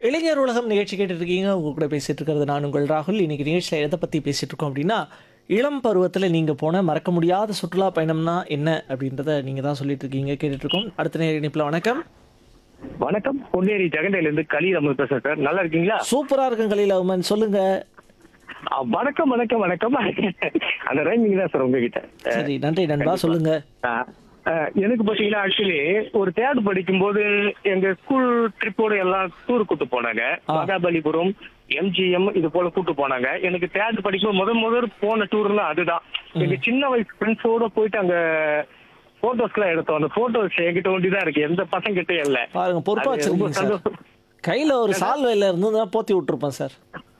இளைஞர் உலகம் நிகழ்ச்சி கேட்டுட்டு இருக்கீங்க உங்க கூட பேசிட்டு இருக்கிறது நான் உங்கள் ராகுல் இன்னைக்கு நிகழ்ச்சியில் எதை பற்றி பேசிட்டு இருக்கோம் அப்படின்னா இளம் பருவத்தில் நீங்கள் போன மறக்க முடியாத சுற்றுலா பயணம்னா என்ன அப்படின்றத நீங்கள் தான் சொல்லிட்டு இருக்கீங்க கேட்டுட்டு இருக்கோம் அடுத்த நேர இணைப்பில் வணக்கம் வணக்கம் பொன்னேரி ஜெகண்டையில இருந்து கலீல் அமர் பேசுறேன் சார் நல்லா இருக்கீங்களா சூப்பராக இருக்கும் கலீல் அவுமன் சொல்லுங்க ஆ, வணக்கம் வணக்கம் வணக்கம் அந்த ரைமிங் தான் சார் உங்ககிட்ட சரி நன்றி நண்பா சொல்லுங்க ஆ, ஆ, எனக்கு பாத்தீங்கன்னா ஆக்சுவலி ஒரு தேர்ட் படிக்கும்போது எங்க ஸ்கூல் ட்ரிப்போட எல்லாம் டூர் கூட்டு போனாங்க ஆ. மகாபலிபுரம் எம்ஜிஎம் இது போல கூட்டு போனாங்க எனக்கு தேர்ட் படிக்கும்போது முத முதல் போன டூர்லாம் அதுதான் எங்க சின்ன வயசு ஃப்ரெண்ட்ஸோட போயிட்டு அங்க போட்டோஸ்லாம் எடுத்தோம் அந்த போட்டோஸ் என்கிட்ட ஒண்டி தான் இருக்கு எந்த பசங்க கிட்டே இல்ல பாருங்க பொறுப்பா அது ரொம்ப வச்சிருக்கீங்க சார் சந்தோஷம். கையில் ஒரு சால்வையில் இருந்ததுன்னா போத்தி விட்டுருப்பேன் சார்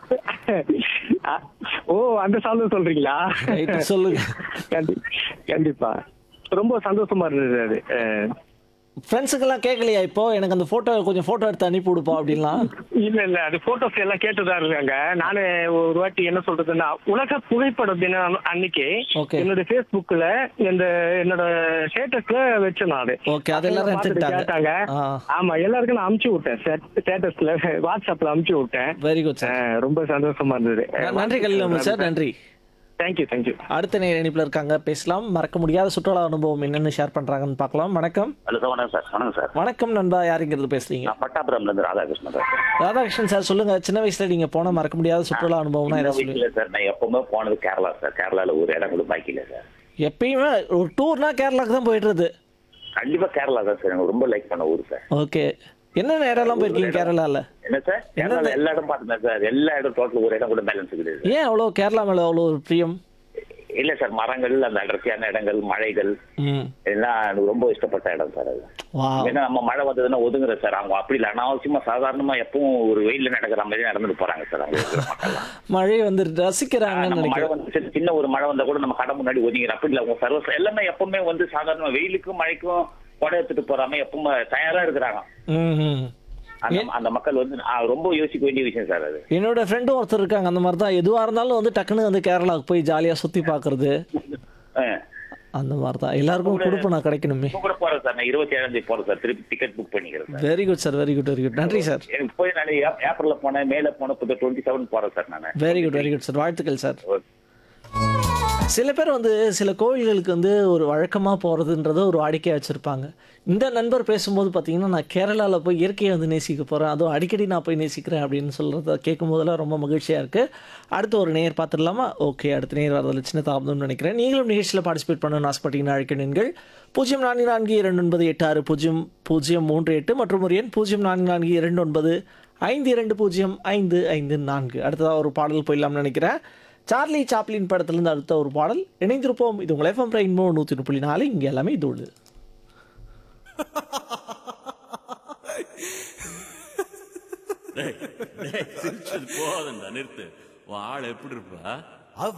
ஆ, ஓ அந்த சால்வை சொல்றீங்களா ரைட்டு சொல்லுங்க கண்டி- கண்டிப்பா ரொம்ப சந்தோஷமா இருந்தது அது அஹ், ஃப்ரெண்ட்ஸுக்கெல்லாம் கேட்கலையா இப்போ எனக்கு அந்த ஃபோட்டோ கொஞ்சம் ஃபோட்டோ எடுத்து அனுப்பி விடுப்பா அப்படின்லாம் இல்ல இல்ல அது போட்டோஸ் எல்லாம் கேட்டுதான் இருக்காங்க நானு ஒரு வாட்டி என்ன சொல்றதுன்னா உலக புகைப்பட தினம் அன்னைக்கு Okay. என்னோட Facebookல இந்த என்னோட ஸ்டேட்டஸ்ல வச்சேன் நானு ஓகே அது எல்லாரும் பார்த்துட்டு எடுத்துக்கிட்டாங்க கேட்டாங்க ஆ ஆமா எல்லாருக்கும் நான் அமுச்சு விட்டேன் ஸ்டேட்டஸ்ல வாட்ஸ்அப்ல அமுச்சு விட்டேன் வெரி குட் சார் அஹ், ரொம்ப சந்தோஷமா இருந்தது நன்றி கலில் சார் நன்றி தேங்க்யூ தேங்க்யூ அடுத்த நேர இணைப்பில் இருக்காங்க பேசலாம் மறக்க முடியாத சுற்றுலா அனுபவம் என்னென்னு ஷேர் பண்ணுறாங்கன்னு பார்க்கலாம் வணக்கம் ஹலோ சார் வணக்கம் சார் வணக்கம் சார் வணக்கம் நண்பா யாருங்கிறது பேசுறீங்க நான் பட்டாபுரம்ல இருந்து ராதாகிருஷ்ணன் சார் ராதாகிருஷ்ணன் சார் சொல்லுங்க சின்ன வயசுல நீங்க போன மறக்க முடியாத சுற்றுலா அனுபவம்னா சின்ன எதை சொல்லுங்க வயசுல சார் நான் எப்பவுமே போனது கேரளா சார் கேரளால ஒரு இடம் கூட பாக்கி இல்லை சார் எப்பயுமே ஒரு டூர்னா கேரளாக்கு தான் போயிடுறது கண்டிப்பா கேரளா தான் சார் எனக்கு ரொம்ப லைக் பண்ண ஊர் சார் ஓகே என்னென்ன இடம்லாம் போயிருக்கீங்க கேரளால என்ன சார் கேரளால எல்லா இடம் பார்த்துட்டேன் சார் எல்லா இடம் டோட்டல் ஒரு இடம் கூட பேலன்ஸ் கிடையாது ஏன் அவ்வளோ கேரளா மேல அவ்வளோ ஒரு பிரியம் இல்ல சார் மரங்கள் அந்த அடர்த்தியான இடங்கள் மழைகள் ம் எல்லாம் எனக்கு ரொம்ப இஷ்டப்பட்ட இடம் சார் அது வா ஏன்னா நம்ம மழை வந்ததுன்னா ஒதுங்குற சார் அவங்க அப்படி இல்லை அனாவசியமா சாதாரணமா எப்பவும் ஒரு வெயில்ல நடக்கிற மாதிரி நடந்துட்டு போறாங்க சார் அவங்க இருக்கிற மக்கள்லாம் மழை வந்து ரசிக்கிறாங்கன்னு நம்ம மழை நினைக்கிறேன் வந்து சரி, சின்ன ஒரு மழை வந்தா கூட நம்ம கடை முன்னாடி ஒதுங்கிற அப்படி இல்ல அவங்க சர்வ எல்லாமே எப்பவுமே வந்து சாதாரண வெயிலுக்கும் மழைக்கும் கொடை எடுத்துட்டு போறாம எப்பவுமே தயாரா இருக்கிறாங்க ம் ம் அந்த அந்த மக்கள் வந்து ஆ, ரொம்ப யோசிக்க வேண்டிய விஷயம் சார் அது என்னோட ஃப்ரெண்டும் ஒருத்தர் இருக்காங்க அந்த மாதிரி தான் எதுவாக இருந்தாலும் வந்து டக்குன்னு வந்து கேரளாவுக்கு போய் ஜாலியாக சுற்றி பார்க்கறது ஆ. அந்த மாதிரி தான் எல்லாருக்கும் கொடுப்பனா கிடைக்கணுமே இப்ப கூட போறேன் சார் நான் இருபத்தி ஏழாம் தேதி போறேன் சார் திருப்பி டிக்கெட் புக் பண்ணிக்கிறேன் sir very good sir very good very good நன்றி சார் எனக்கு போய் நான் ஏப்- ஏப்ரல்ல போனேன் மேல போன இப்போ டுவெண்ட்டி செவன் போறேன் சார் நான் very good very good sir வாழ்த்துக்கள் சார் சில பேர் வந்து சில கோவில்களுக்கு வந்து ஒரு வழக்கமாக போகிறதுன்றத ஒரு வாடிக்கையாக வச்சுருப்பாங்க இந்த நண்பர் பேசும்போது பார்த்தீங்கன்னா நான் கேரளாவில் போய் இயற்கையை வந்து நேசிக்க போகிறேன் அதுவும் அடிக்கடி நான் போய் நேசிக்கிறேன் அப்படின்னு சொல்கிறத கேட்கும் போதெல்லாம் ரொம்ப மகிழ்ச்சியாக இருக்குது அடுத்து ஒரு நேர் பார்த்துடலாமா ஓகே அடுத்த நேர் வரதில் சின்ன தாமதம்னு நினைக்கிறேன் நீங்களும் நிகழ்ச்சியில் பார்ட்டிசிபேட் பண்ணணும்னு ஆசைப்பட்டீங்கன்னா அழைக்கணுங்கள் பூஜ்ஜியம் நான்கு நான்கு இரண்டு ஒன்பது எட்டு ஆறு பூஜ்ஜியம் பூஜ்ஜியம் மூன்று எட்டு மற்றும் ஒரு எண் பூஜ்ஜியம் நான்கு நான்கு இரண்டு ஒன்பது ஐந்து இரண்டு பூஜ்ஜியம் ஐந்து ஐந்து நான்கு அடுத்ததாக ஒரு பாடல் போயிடலாம்னு நினைக்கிறேன் சார்லி சாப்ளின் படத்திலிருந்து அடுத்த ஒரு பாடல் இணைந்திருப்போம் இது உங்கள் எஃப்எம் ரெயின்போ நூற்றி புள்ளி நாலு இங்கே எல்லாமே இது உள்ளது டேய், டேய், சிரிச்சது போதும்டா நிறுத்து உன் ஆள் எப்படி இருப்பா